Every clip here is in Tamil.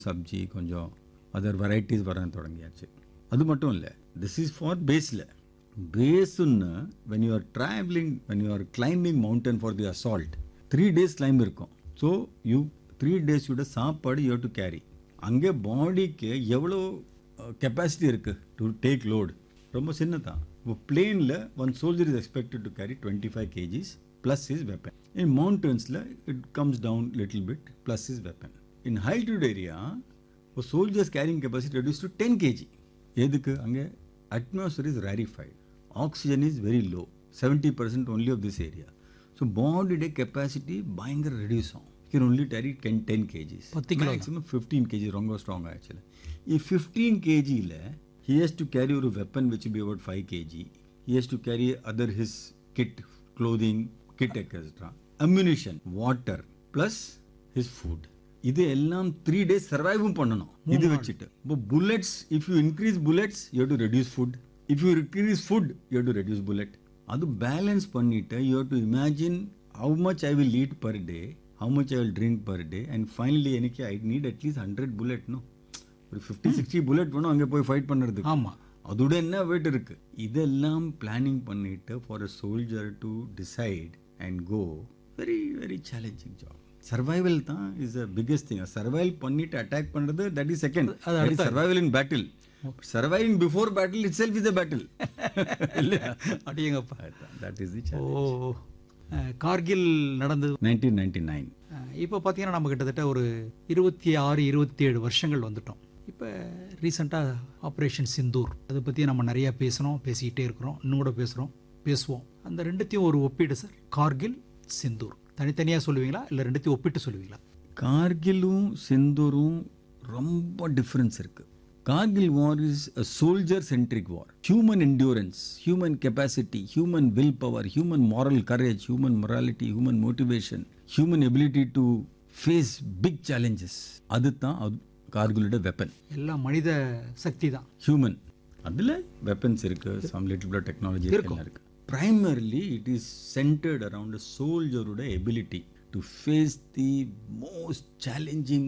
சப்ஜி கொஞ்சம் அதர் வெரைட்டிஸ் வர தொடங்கியாச்சு அது மட்டும் இல்லை திஸ் இஸ் ஃபார் பேஸில் பேஸுன்னு when you are travelling when you are climbing mountain for the assault three days climb இருக்கும் ஸோ யூ த்ரீ டேஸோட சாப்பாடு யூ டு கேரி அங்கே பாடிக்கு எவ்வளோ கெப்பாசிட்டி இருக்குது டு டேக் லோடு ரொம்ப சின்னதான் இப்போ பிளேனில் one soldier is expected to carry twenty five KGs plus is weapon in மவுண்டன்ஸில் it comes down little bit plus is weapon in altitude area ஒரு soldier's carrying capacity reduce to ten KG எதுக்கு அங்கே atmosphere is rarefied oxygen is very low seventy percent only of this area so பாடியோட கெப்பாசிட்டி பயங்கர ரெடியூஸ் ஆகும் can only carry ten ten KGs பத்து கிலோ மேக்ஸிமம் ஃபிஃப்டீன் கேஜி ரொம்ப ஸ்ட்ராங் ஆக்சுவலி ಈ ಫಿಫ್ಟೀನ್ ಕೆ ಜಿயில் he has to carry ஒரு weapon which will be about five KG he has to carry other his kit clothing kit etc ammunition water plus his food இது எல்லாம் த்ரீ டேஸ் சர்வைவும் பண்ணணும் இது வச்சுட்டு இப்போ bullets if you increase bullets you to reduce food if you increase food you to reduce bullet அது பேலன்ஸ் பண்ணிட்டு you to imagine how much I will eat per day how much I will drink per day and finally எனக்கு I need at least hundred bullet no ஒரு ஃபிஃப்டி சிக்ஸ்டி புல்லட் வேணும் அங்கே போய் ஃபைட் பண்ணுறதுக்கு ஆமா அதோட என்ன வெயிட் இருக்கு இதெல்லாம் பிளானிங் பண்ணிட்டு for a soldier to decide and go very very challenging job survival தான் is the biggest thing survival பண்ணிட்டு அட்டாக் பண்ணுறது தட் இஸ் செகண்ட் அது survival in battle surviving before battle itself is a battle இல்லையா அடியங்கப்பா that is the oh ah, Kargil நடந்தது நைன்டீன் நைன்டி நைன் அஹ், இப்போ பார்த்தீங்கன்னா நம்ம கிட்டத்தட்ட ஒரு இருபத்தி ஆறு இருபத்தி ஏழு வருஷங்கள் வந்துட்டோம் இப்போ ரீசெண்டாக ஆப்ரேஷன் சிந்தூர் அதை பற்றி நம்ம நிறையா பேசணும் பேசிக்கிட்டே இருக்கிறோம் இன்னும் கூட பேசுகிறோம் பேசுவோம் அந்த ரெண்டுத்தையும் ஒரு ஒப்பீடு சார் கார்கில் சிந்தூர் தனித்தனியாக சொல்லுவீங்களா இல்லை ரெண்டுத்தையும் ஒப்பிட்டு சொல்லுவீங்களா கார்கிலும் சிந்தூரும் ரொம்ப டிஃப்ரென்ஸ் இருக்கு Kargil war is a soldier centric war human endurance human capacity human will power human moral courage human morality human motivation human ability to face big challenges அதுதான் அது கார்கிலோட வெப்பன் எல்லாம் மனித சக்தி தான் ஹியூமன் அதில் வெப்பன்ஸ் இருக்கு சம் லிட்டில் பிளட் டெக்னாலஜி எல்லாம் இருக்கு primarily it is centered around சோல்ஜரோட ability to face the most challenging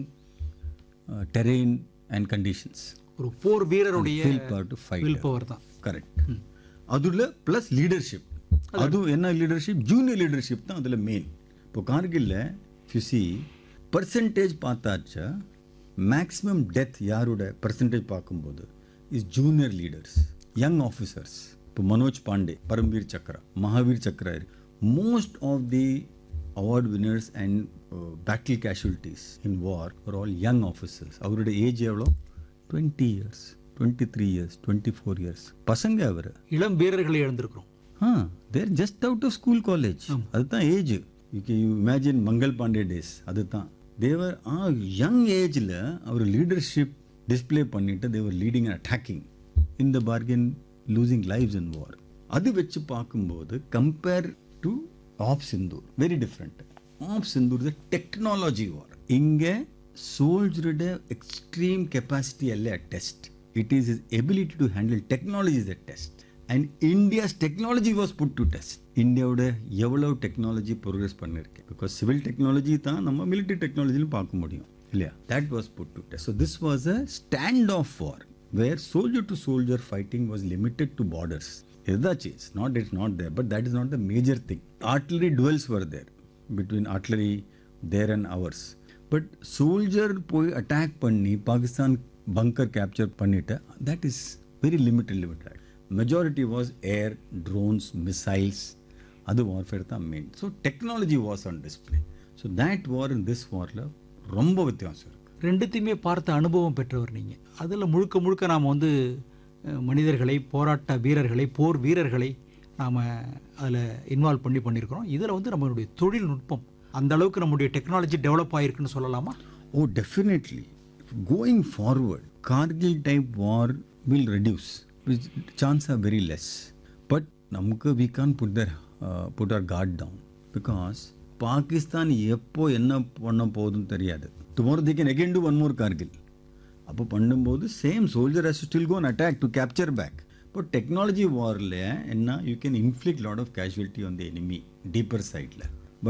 terrain and conditions ஒரு போர் வீரருடைய feel power to fight will power தான் கரெக்ட் அதுல ப்ளஸ் லீடர்ஷிப் அது என்ன லீடர்ஷிப் ஜூனியர் லீடர்ஷிப் தான் அதில் மெயின் இப்போ கார்கில்ல ஃபியூசி பர்சன்டேஜ் பார்த்தாச்சா மேக்ஸிமம் டெத் யாரோட பர்சன்டேஜ் பார்க்கும்போது is junior leaders young officers இப்போ Manoj Pande Paramvir Chakra Mahavir Chakra most of the award winners and battle casualties in war are all young officers அவருடைய ஏஜ் எவ்வளோ twenty years twenty three years டுவெண்ட்டி ஃபோர் இயர்ஸ் பசங்க அவர் இளம் வீரர்களை இழந்திருக்கிறோம் ah they're just out of school college அதுதான் age you can you imagine Mangal Pande days அதுதான் தேவர் ஆ யங் ஏஜில் அவர் லீடர்ஷிப் டிஸ்ப்ளே பண்ணிட்டு தேவர் லீடிங் அண்ட் அட்டாக்கிங் இந்த பார்கென் லூசிங் லைஃப்ஸ் இன் வார் அது வச்சு பார்க்கும்போது compare to op Sindoor very different op Sindoor the technology war இங்கே சோல்ஜரோட எக்ஸ்ட்ரீம் கெப்பாசிட்டி அல்ல test it is is ability to handle technology is a test and India's technology was put to test இந்தியாவோட எவ்வளவு டெக்னாலஜி ப்ரோக்ரஸ் பண்ணிருக்கு பிகாஸ் சிவில் டெக்னாலஜி தான் நம்ம மிலிட்டரி டெக்னாலஜிலும் பார்க்க முடியும் இல்லையா that was put to test so this was a standoff war where soldier to soldier fighting was limited to borders எதாச்சு it's not it's not there but that is not the major thing artillery duels were there between artillery their and ours but soldier போய் அட்டாக் பண்ணி பாகிஸ்தான் பங்கர் கேப்சர் பண்ணிட்டு that is very limited limited majority was air drones missiles அது வார்ஃபேர் தான் main so technology was on display so that war in this வாரில் ரொம்ப வித்தியாசம் இருக்குது ரெண்டுத்தையுமே பார்த்த அனுபவம் பெற்றவர் நீங்கள் அதில் முழுக்க முழுக்க நாம் வந்து அஹ், மனிதர்களை போராட்ட வீரர்களை போர் வீரர்களை நாம் அதில் இன்வால்வ் பண்ணி பண்ணியிருக்கிறோம் இதில் வந்து நம்மளுடைய தொழில்நுட்பம் அந்த அளவுக்கு நம்முடைய டெக்னாலஜி டெவலப் ஆகிருக்குன்னு சொல்லலாமா Oh, definitely. Going forward, Kargil type war will reduce. Which chance are very less. But நமக்கு we can't put their uh, put our guard down because Pakistan எப்போ என்ன பண்ண போகுதுன்னு தெரியாது tomorrow they can again do one more Kargil அப்போ பண்ணும்போது same soldier has still gone attack to capture back இப்போ டெக்னாலஜி வாரில் என்ன you can inflict lot of casualty on the enemy deeper சைடில் பட்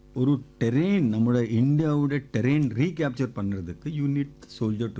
ஒரு டெரெயின் நம்மளோட இந்தியாவோட டெரெயின் ரீகேப்சர் பண்ணுறதுக்கு யூ நீட் சோல்ஜர் டு